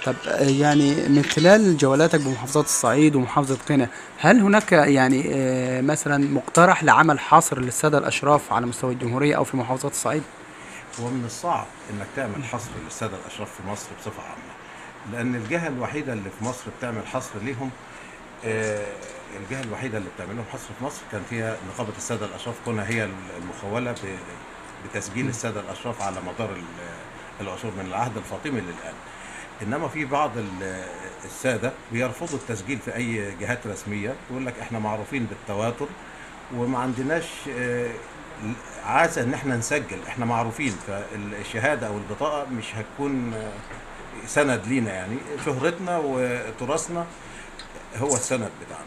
طب آه، يعني من خلال جولاتك بمحافظات الصعيد ومحافظة قنا هل هناك يعني آه، مثلا مقترح لعمل حصر للسادة الأشراف على مستوى الجمهورية أو في محافظات الصعيد؟ هو من الصعب انك تعمل حصر للساده الاشراف في مصر بصفه عامه لان الجهه الوحيده اللي في مصر بتعمل حصر ليهم آه، الجهه الوحيده اللي بتعمل لهم حصر في مصر كانت هي نقابه الساده الاشراف كونها هي المخوله ب- بتسجيل الساده الاشراف على مدار ال- العصور من العهد الفاطمي للان انما في بعض ال- الساده بيرفضوا التسجيل في اي جهات رسميه يقول لك احنا معروفين بالتواتر وما عندناش آه، عايزه ان احنا نسجل احنا معروفين فالشهاده او البطاقه مش هتكون آه، سند لينا يعني شهرتنا وتراثنا هو السند بتاعنا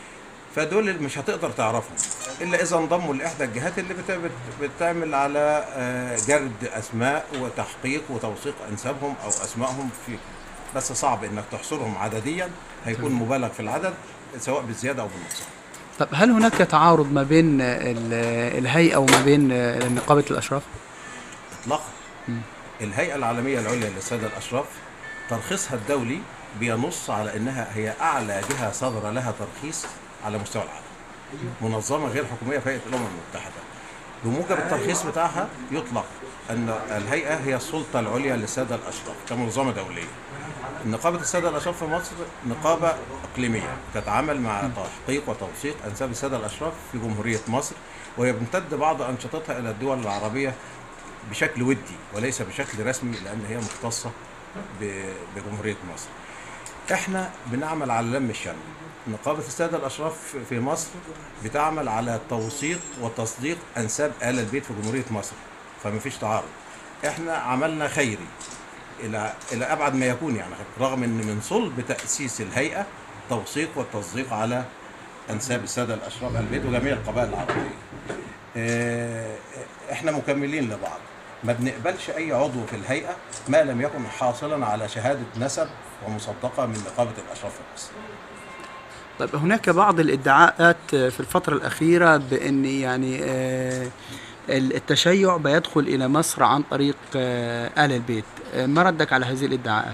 فدول اللي مش هتقدر تعرفهم الا اذا انضموا لاحدى الجهات اللي بت- بت- بتعمل على آه، جرد اسماء وتحقيق وتوثيق انسابهم او اسمائهم في بس صعب انك تحصرهم عدديا هيكون مبالغ في العدد سواء بالزياده او بالنقصان طب هل هناك تعارض ما بين آه، ال- الهيئة وما بين آه، نقابة الأشراف؟ اطلاقا الهيئه العالميه العليا للساده الاشراف ترخيصها الدولي بينص على انها هي اعلى جهه صدر لها ترخيص على مستوى العالم منظمه غير حكوميه في هيئه الامم المتحده بموجب الترخيص بتاعها يطلق ان الهيئه هي السلطه العليا للساده الاشراف كمنظمه دوليه نقابه الساده الاشراف في مصر نقابه اقليميه تتعامل مع تحقيق وتوثيق انساب الساده الاشراف في جمهوريه مصر وهي بتمتد بعض انشطتها الى الدول العربيه بشكل ودي وليس بشكل رسمي لان هي مختصه ب- بجمهوريه مصر. احنا بنعمل على لم الشمل. نقابه الساده الاشراف في مصر بتعمل على توثيق وتصديق انساب ال البيت في جمهوريه مصر فما فيش تعارض. احنا عملنا خيري الى الى ابعد ما يكون يعني رغم ان من صلب تاسيس الهيئه توثيق والتصديق على انساب الساده الاشراف ال البيت وجميع القبائل العربيه. آه، احنا مكملين لبعض ما بنقبلش اي عضو في الهيئه ما لم يكن حاصلا على شهاده نسب ومصدقه من نقابه الاشراف في مصر. طيب هناك بعض الادعاءات في الفترة الأخيرة بأن يعني آه، التشيع بيدخل إلى مصر عن طريق آه، آل البيت آه، ما ردك على هذه الادعاءات؟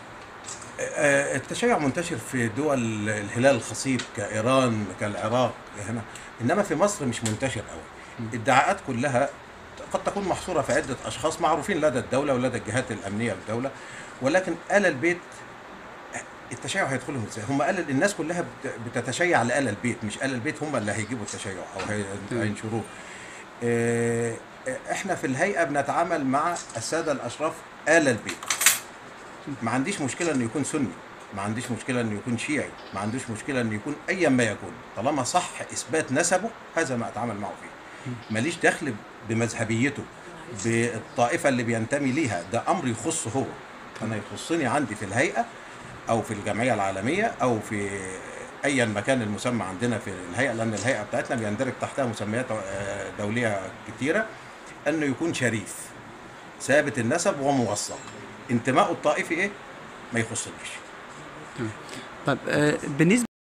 آه، التشيع منتشر في دول الهلال الخصيب كايران كالعراق هنا انما في مصر مش منتشر قوي. الادعاءات كلها قد تكون محصوره في عده اشخاص معروفين لدى الدوله ولدى الجهات الامنيه للدوله ولكن ال البيت التشيع هيدخلهم ازاي؟ هم قال الناس كلها بت- بتتشيع لآل البيت مش آل البيت هم اللي هيجيبوا التشيع او هي- هينشروه. آه، احنا في الهيئه بنتعامل مع الساده الاشراف آل البيت. ما عنديش مشكله انه يكون سني ما عنديش مشكله انه يكون شيعي ما عنديش مشكله انه يكون ايا ما يكون طالما صح اثبات نسبه هذا ما اتعامل معه فيه ماليش دخل بمذهبيته بالطائفه اللي بينتمي ليها ده امر يخصه هو انا يخصني عندي في الهيئه او في الجمعيه العالميه او في ايا مكان المسمى عندنا في الهيئه لان الهيئه بتاعتنا بيندرج تحتها مسميات آه، دوليه كتيره انه يكون شريف ثابت النسب وموثق انتمائه الطائفي ايه ما يخصنيش طيب آه، بالنسبة